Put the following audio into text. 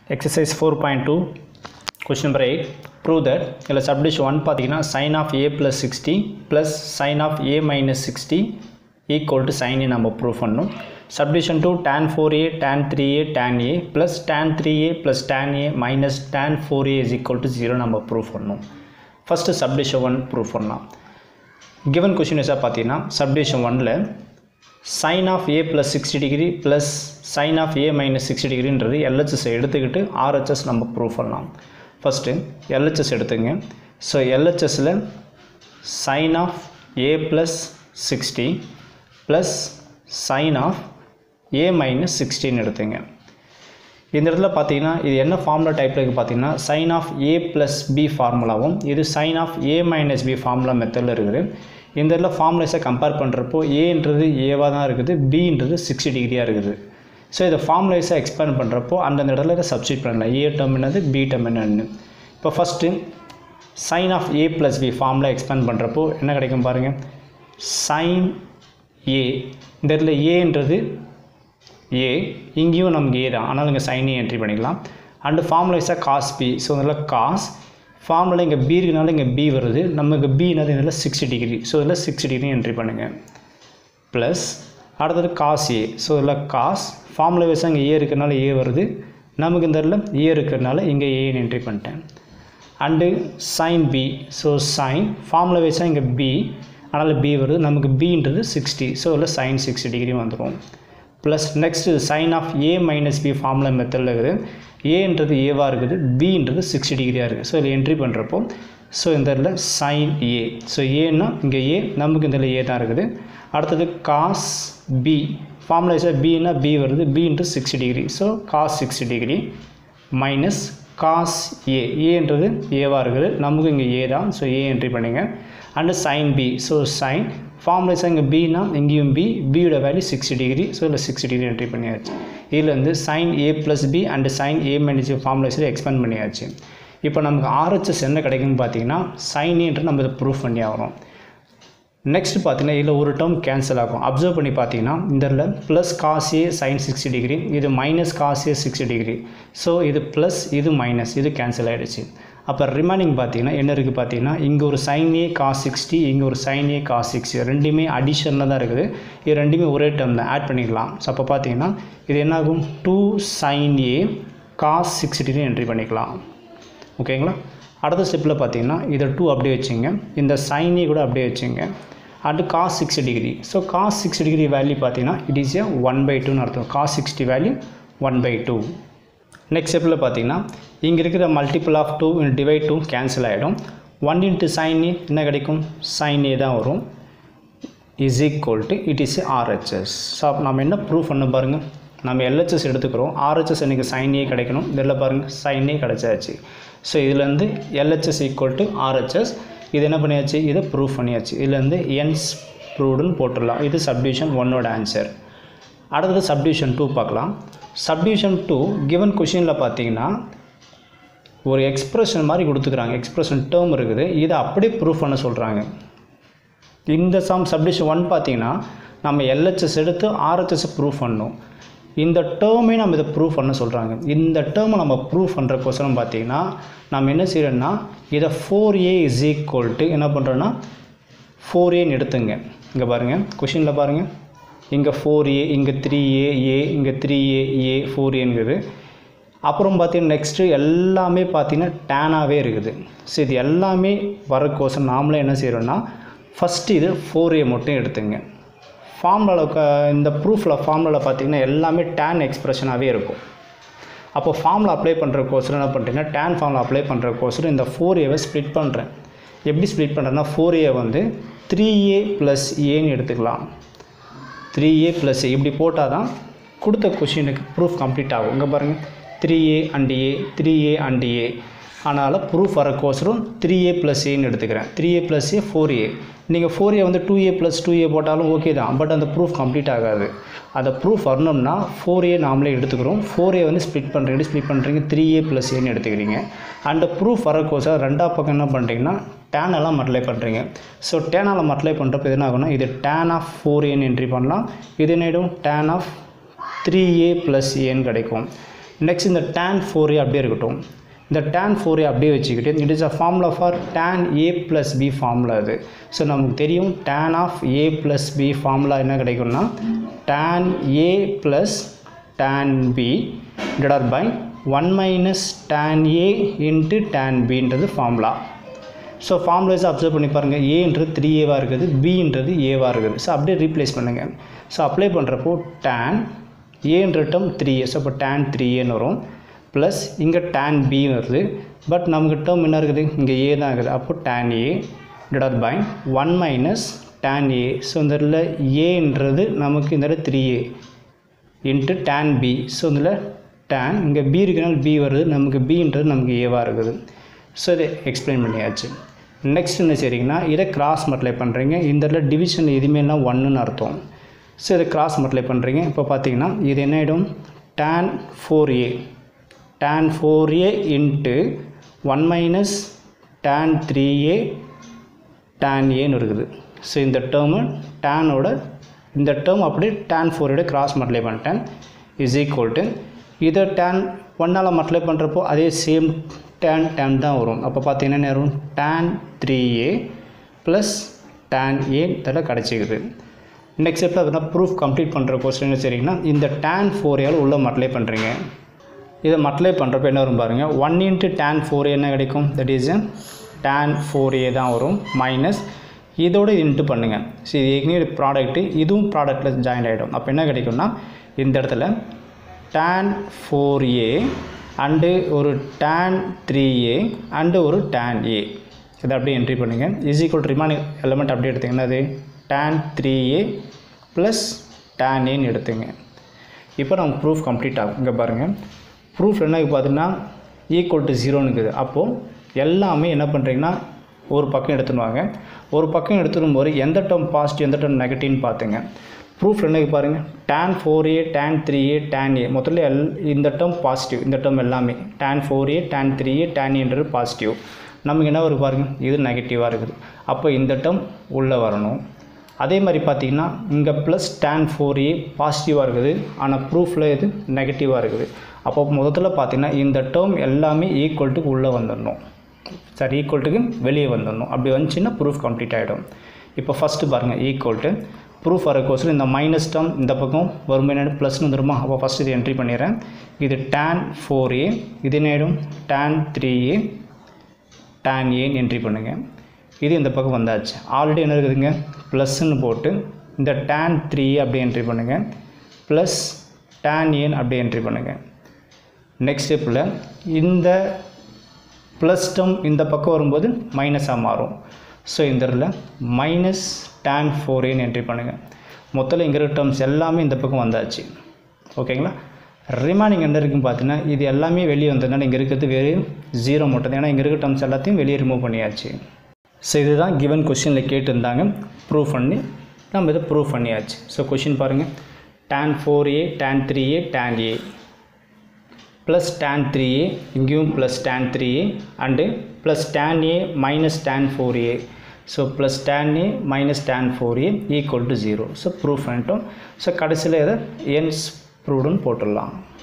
exercise four point two question number eight prove that இதில் subdivision one பார்த்தீங்கன்னா sine of A plus sixty plus sine of A minus sixty equal to sine A நம்ம prove பண்ணணும் subdivision two tan four A tan three A tan A plus tan three A plus tan A minus tan four A is equal to zero நம்ம prove பண்ணணும் first subdivision one prove பண்ணலாம் given question வைஸாக பார்த்தீங்கன்னா subdivision ஒனில் sign of A plus sixty degree plus sine of A minus sixty டிகிரின்றது LHS எடுத்துக்கிட்டு RHS நம்ம prove பண்ணலாம் ஃபஸ்ட்டு எல்ஹெச்எஸ் எடுத்துங்க ஸோ எல்ஹெச்எஸில் sine of A plus sixty plus sine of A minus சிக்ஸ்டின்னு எடுத்துங்க இந்த இடத்துல பார்த்தீங்கன்னா இது என்ன ஃபார்முலா டைப்பில் இருக்குது பார்த்தீங்கன்னா sine of A plus B ஃபார்முலாவும் இது sine of A minus B formula மெத்தடில் இருக்குது இந்த இடத்துல ஃபார்முலேஸை கம்பேர் பண்ணுறப்போ ஏன்றது ஏவாக தான் இருக்குது பின்றது சிக்ஸ்டி டிகிரியாக இருக்குது ஸோ இதை ஃபார்முலேஸை எக்ஸ்பேண்ட் பண்ணுறப்போ அந்தந்த இடத்துல இதை சப்ஸ்டிட் பண்ணலாம் ஏ டேர்ம் என்னது பி டேர்ம் என்னன்னு இப்போ first sine of A plus B formula expand பண்ணுறப்போ என்ன கிடைக்கும் பாருங்கள் சைன் ஏ இந்த இடத்துல ஏன்றது ஏ இங்கேயும் நமக்கு ஏ தான் ஆனால் இங்கே சைன் ஏ என்ட்ரி பண்ணிக்கலாம் அண்டு ஃபார்முலைஸாக காஸ் பி ஸோ இதில் காஸ் ஃபார்முலா இங்கே பி இருக்கனால இங்கே பி வருது நமக்கு பின்றது இதில் சிக்ஸ்டி டிகிரி ஸோ இதில் சிக்ஸ்டி டிகிரி என்ட்ரி பண்ணுங்கள் ப்ளஸ் அடுத்தது காஸ் ஏ ஸோ இதில் காஸ் ஃபார்முலா வைஸாக இங்கே ஏ இருக்கிறனால ஏ வருது நமக்கு இந்த இடத்துல ஏ இருக்கிறனால இங்கே ஏன்னு என்ட்ரி பண்ணிட்டேன் and sine B so sine formula வைஸாக இங்கே பி அதனால் பி வருது நமக்கு பின்றது சிக்ஸ்டி ஸோ இதில் சைன் சிக்ஸ்டி டிகிரி வந்துடும் plus next sine of A minus B formula மெத்தடில் இருக்குது ஏன்றது ஏவாக இருக்குது பின்றது சிக்ஸ்டி டிகிரியாக இருக்குது ஸோ இதில் என்ட்ரி பண்ணுறப்போ ஸோ இந்த இடத்துல சைன் ஏ ஸோ ஏன்னா இங்கே ஏ நமக்கு இந்த ஏ தான் இருக்குது அடுத்தது காஸ் பி ஃபார்முலைஸாக பின்னா பி வருது பின்ட்டு sixty degree so cos sixty degree minus cos A ஏன்றது ஏவாக இருக்குது நமக்கு இங்கே ஏ தான் ஸோ ஏ என்ட்ரி பண்ணிங்க and sine B so sine ஃபார்முலேஸாக இங்கே பினா இங்கேயும் பி பியோட வேல்யூ சிக்ஸ்டி டிகிரி ஸோ இல்லை சிக்ஸ்டி டிகிரி என்ட்ரி பண்ணியாச்சு இதில் வந்து sine A plus B and sine A minus ஃபார்முலேஸில் எக்ஸ்பேண்ட் பண்ணியாச்சு இப்போ நமக்கு ஆர்ஹெச்எஸ் என்ன கிடைக்குன்னு பார்த்தீங்கன்னா சைன் ஏன்ட்டு நம்ம இதை ப்ரூஃப் பண்ணி ஆகிறோம் நெக்ஸ்ட் பார்த்தீங்கன்னா இதில் ஒரு டேர்ம் கேன்சல் ஆகும் அப்சர்வ் பண்ணி பார்த்தீங்கன்னா இந்த இடத்துல plus cos A sine sixty degree இது minus cos A sixty degree so இது ப்ளஸ் இது மைனஸ் இது கேன்சல் ஆகிடுச்சு அப்போ ரிமைனிங் பார்த்தீங்கன்னா என்ன இருக்குது பார்த்தீங்கன்னா இங்கே ஒரு சைன் ஏ காஸ் சிக்ஸ்டி இங்கே ஒரு சைன் ஏ காஸ் சிக்ஸ்டி ரெண்டுமே அடிஷனில் தான் இருக்குது இது ரெண்டுமே ஒரே டேர்ம் தான் ஆட் பண்ணிக்கலாம் ஸோ அப்போ பார்த்தீங்கன்னா இது என்னாகும் two sine A cos sixty degree entry பண்ணிக்கலாம் ஓகேங்களா அடுத்த ஸ்டெப்பில் பார்த்தீங்கன்னா இதை டூ அப்படியே வச்சுங்க இந்த சைன் ஏ கூட அப்படியே வச்சுங்க and cos sixty degree so cos sixty degree value பார்த்தீங்கன்னா it is a one by டூன்னு அர்த்தம் cos sixty value one by two next ஸ்டெப்பில் பார்த்தீங்கன்னா இங்கே இருக்கிற multiple of two divide two cancel ஆகிடும் ஒன் இன்ட்டு சைன் ஏ என்ன கிடைக்கும் சைன் ஏ தான் வரும் is equal to it is RHS so நம்ம என்ன ப்ரூவ் பண்ண பாருங்கள் நம்ம எல்ஹெச்எஸ் எடுத்துக்கிறோம் ஆர்ஹெச்எஸ் எனக்கு சைன் ஏ கிடைக்கணும் இதில் பாருங்கள் சைன் ஏ கிடச்சாச்சு ஸோ இதுலேருந்து எல்ஹெச்எஸ் ஈக்குவல் டு ஆர்ஹெச்எஸ் இது என்ன பண்ணியாச்சு இதை ப்ரூவ் பண்ணியாச்சு இதுலேருந்து என்ஸ் ப்ரூவ்டுன்னு போட்டுடலாம் இது சப்டிவிஷன் ஒன்னோட ஆன்சர் அடுத்தது சப்டிவிஷன் டூ பார்க்கலாம் சப்டிவிஷன் டூ கிவன் கொஷினில் பார்த்தீங்கன்னா ஒரு எக்ஸ்ப்ரெஷன் மாதிரி கொடுத்துக்கிறாங்க எக்ஸ்ப்ரெஷன் டேர்ம் இருக்குது இதை அப்படியே ப்ரூஃப் பண்ண சொல்கிறாங்க இந்த சம் சப்டிஷன் ஒன் பார்த்தீங்கன்னா நம்ம எல்ஹெச்எஸ் எடுத்து ஆர்ஹெச்எஸ் ப்ரூஃப் பண்ணணும் இந்த டேர்மே நம்ம இதை ப்ரூவ் பண்ண சொல்கிறாங்க இந்த டேர்மை நம்ம ப்ரூவ் பண்ணுறக்கோசரம் பார்த்தீங்கன்னா நம்ம என்ன செய்யறோம்னா இதை four A is equal to என்ன பண்ணுறோன்னா ஃபோர் ஏன்னு எடுத்துங்க இங்கே பாருங்கள் கொஷினில் பாருங்கள் இங்கே ஃபோர் ஏ இங்கே த்ரீ ஏ ஏ இங்கே த்ரீ ஏ ஏ ஃபோர் ஏங்கிறது அப்புறம் பார்த்தீங்கன்னா நெக்ஸ்ட்டு எல்லாமே பார்த்தீங்கன்னா டேனாகவே இருக்குது ஸோ இது எல்லாமே வரக்கோசம் நாமளே என்ன செய்கிறோன்னா ஃபஸ்ட்டு இது ஃபோர் ஏ மட்டும் எடுத்துங்க ஃபார்முலாவில் இந்த ப்ரூஃபில் ஃபார்முலாவில் பார்த்தீங்கன்னா எல்லாமே டேன் எக்ஸ்ப்ரெஷனாகவே இருக்கும் அப்போ ஃபார்முலா அப்ளை பண்ணுறக்கோசரம் என்ன பண்ணுறீங்கன்னா டேன் ஃபார்முலா அப்ளை பண்ணுறக்கோசரம் இந்த ஃபோர் ஏவை ஸ்ப்ளிட் பண்ணுறேன் எப்படி ஸ்ப்ளிட் பண்ணுறேன்னா ஃபோர் ஏ வந்து த்ரீ ஏ ப்ளஸ் ஏன்னு எடுத்துக்கலாம் த்ரீ ஏ ப்ளஸ் ஏ இப்படி போட்டால் தான் கொடுத்த கொஷினுக்கு ப்ரூஃப் கம்ப்ளீட் ஆகும் இங்கே பாருங்கள் three A and A three A and A அதனால் ப்ரூஃப் வரக்கோசரம் த்ரீ ஏ ப்ளஸ் ஏன்னு எடுத்துக்கிறேன் three A plus A four A நீங்கள் ஃபோர் ஏ வந்து two A plus two A போட்டாலும் ஓகே தான் பட் அந்த ப்ரூஃப் கம்ப்ளீட் ஆகாது அந்த ப்ரூஃப் வரணும்னா ஃபோர் ஏ நாமளே எடுத்துக்கிறோம் ஃபோர் ஏ வந்து ஸ்ப்ளிட் பண்ணுறீங்க ஸ்ப்ளிட் பண்ணுறீங்க த்ரீ ஏ ப்ளஸ் ஏன்னு எடுத்துக்கிறீங்க அந்த ப்ரூஃப் வரக்கோசம் ரெண்டாவது பக்கம் என்ன பண்ணுறீங்கன்னா டேனெல்லாம் மட்லை பண்ணுறீங்க ஸோ டேனால் மட்லை பண்ணுறப்ப இது என்ன ஆகும்னா இது டேன் ஆஃப் ஃபோர் ஏன்னு என்ட்ரி பண்ணலாம் இது என்ன ஆகிடும் tan of three A plus ஏன்னு கிடைக்கும் நெக்ஸ்ட் இந்த டேன் ஃபோர் ஏ அப்படியே இருக்கட்டும் இந்த டேன் ஃபோர் ஏ அப்படியே வச்சுக்கிட்டு it is a formula for tan A plus B formula அது ஸோ நமக்கு தெரியும் tan of A plus B formula என்ன கிடைக்கும்னா tan A plus tan B divide by one minus tan A into tan பின்றது formula so formulas observe பண்ணி பாருங்கள் ஏன்றது three ஏவாக இருக்குது பின்றது ஏவாக இருக்குது ஸோ அப்படியே ரீப்ளேஸ் பண்ணுங்கள் ஸோ அப்ளை பண்ணுறப்போ டேன் ஏன்ற டேர்ம் த்ரீ ஏ ஸோ அப்போ டேன் த்ரீ ஏன்னு வரும் ப்ளஸ் இங்கே டேன் பி வருது பட் நமக்கு டேர்ம் என்ன இருக்குது இங்கே ஏ தான் இருக்குது அப்போ tan A divide by one minus tan A so இந்த இடத்துல ஏன்றது நமக்கு இந்த இடத்துல three A into tan B so இதில் டேன் இங்கே பி இருக்கனால பி வருது நமக்கு பின்றது நமக்கு ஏவாக இருக்குது ஸோ இதை எக்ஸ்பிளைன் பண்ணியாச்சு நெக்ஸ்ட் என்ன செய்றீங்கன்னா இதை கிராஸ் மல்டிப்ளை பண்ணுறீங்க இந்த இடத்துல டிவிஷன் எதுவுமே எல்லாம் ஒன்றுன்னு அர்த்தம் ஸோ இதை கிராஸ் மல்டிப்ளை பண்ணுறீங்க இப்போ பார்த்தீங்கன்னா இது என்ன ஆகிடும் tan four A tan four A into one minus tan three A tan ஏன்னு இருக்குது ஸோ இந்த டேர்மு டேனோட இந்த டேர்ம் அப்படியே டேன் ஃபோரோட கிராஸ் மல்டிப்ளை பண்ணிட்டேன் இஸ் ஈக்குவல் டு இதை டேன் ஒன்னால் மல்டிப்ளை பண்ணுறப்போ அதே சேம் டேன் டேன் தான் வரும் அப்போ பார்த்தீங்கன்னா என்ன வரும் tan three A plus tan A தடவை கிடச்சிக்குது நெக்ஸ்ட் ஸ்டெப்பில் அப்படின்னா ப்ரூஃப் கம்ப்ளீட் பண்ணுற கொஸ்டின் என்ன சரிங்கன்னா இந்த டேன் ஃபோர் ஏல உள்ளே மல்டிப்ளை பண்ணுறீங்க இதை மல்டிப்ளை பண்ணுறப்ப என்ன வரும் பாருங்கள் ஒன் இன்ட்டு டேன் ஃபோர் என்ன கிடைக்கும் that is tan four A தான் வரும் மைனஸ் இதோட இன்ட்டு பண்ணுங்கள் ஸோ இது ஏற்கனவே ப்ராடக்ட்டு இதுவும் ப்ராடக்ட்டில் ஜாயின் ஆகிடும் அப்போ என்ன கிடைக்கும்னா இந்த இடத்துல டேன் ஃபோர் ஏ அண்டு ஒரு டேன் த்ரீ ஏ அண்டு ஒரு டேன் ஏ இதை அப்படியே என்ட்ரி பண்ணுங்கள் இஸ் ஈக்குவல் ரிமைனிங் எலமெண்ட் அப்படியே எடுத்திங்கன்னா அது tan three A plus tan ஏன்னு எடுத்துங்க இப்போ நமக்கு ப்ரூஃப் கம்ப்ளீட் ஆகும் இங்கே பாருங்கள் ப்ரூஃப் என்ன பார்த்தீங்கன்னா ஈக்குவல் டு ஜீரோன்னு இருக்குது அப்போது எல்லாமே என்ன பண்ணுறீங்கன்னா ஒரு பக்கம் எடுத்துன்னு வாங்க ஒரு பக்கம் எடுத்துடும் போது எந்த டேர்ம் பாசிட்டிவ் எந்த டேர்ம் நெகட்டிவ்னு பார்த்துங்க ப்ரூஃப் என்ன பாருங்கள் tan four A tan three A tan A முதல்ல எல் இந்த டேர்ம் பாசிட்டிவ் இந்த டேர்ம் எல்லாமே tan four A tan three A tan ஏன்றது பாசிட்டிவ் நமக்கு என்ன வரும் பாருங்கள் இது நெகட்டிவாக இருக்குது அப்போ இந்த டேர்ம் உள்ளே வரணும் அதே மாதிரி பார்த்தீங்கன்னா இங்கே ப்ளஸ் டேன் ஃபோர் ஏ பாசிட்டிவாக இருக்குது ஆனால் ப்ரூஃபில் இது நெகட்டிவாக இருக்குது அப்போ முதல்ல பார்த்தீங்கன்னா இந்த டேர்ம் எல்லாமே ஈக்குவல்ட்டுக்கு உள்ளே வந்துடணும் சார் ஈக்குவல்ட்டுக்கு வெளியே வந்துடணும் அப்படி வந்துச்சுன்னா ப்ரூஃப் கம்ப்ளீட் ஆகிடும் இப்போ ஃபஸ்ட்டு பாருங்கள் ஈக்குவல்ட்டு ப்ரூஃப் வரக்கோசரம் இந்த மைனஸ் டேர்ம் இந்த பக்கம் வரும் என்ன ப்ளஸ்னு வந்துருமா அப்போ ஃபஸ்ட்டு இது என்ட்ரி பண்ணிடுறேன் இது டேன் ஃபோர் ஏ இது என்ன ஆகிடும் டேன் த்ரீ ஏ டேன் ஏன்னு என்ட்ரி பண்ணுங்கள் இது இந்த பக்கம் வந்தாச்சு ஆல்ரெடி என்ன இருக்குதுங்க ப்ளஸ்ன்னு போட்டு இந்த டேன் த்ரீ அப்படியே என்ட்ரி பண்ணுங்கள் ப்ளஸ் டேன் ஏன் அப்படியே என்ட்ரி பண்ணுங்கள் நெக்ஸ்ட் ஸ்டெப்பில் இந்த ப்ளஸ் டேர்ம் இந்த பக்கம் வரும்போது மைனஸாக மாறும் ஸோ இந்த இடத்துல மைனஸ் டேன் ஃபோர் ஏன்னு என்ட்ரி பண்ணுங்கள் மொத்தத்தில் இங்கே இருக்க டேர்ம்ஸ் எல்லாமே இந்த பக்கம் வந்தாச்சு ஓகேங்களா ரிமைனிங் என்ன இருக்குன்னு பார்த்தீங்கன்னா இது எல்லாமே வெளியே வந்ததுனால இங்கே இருக்கிறது வெறும் ஜீரோ மட்டும் தான் ஏன்னா இங்கே இருக்க டேர்ம்ஸ் எல்லாத்தையும் வெளியே ரிமூவ் பண்ணியாச்சு ஸோ இதுதான் கிவன் கொஷினில் கேட்டிருந்தாங்க ப்ரூவ் பண்ணி நம்ம இதை ப்ரூவ் பண்ணியாச்சு ஸோ கொஷின் பாருங்கள் tan four A tan three A tan A plus tan three A இங்கேயும் plus tan three A and plus tan A minus tan four A so plus tan A minus tan four A equal to zero so proof பண்ணிட்டோம் so கடைசியில் இதை ends ப்ரூவ்டுன்னு போட்டுடலாம்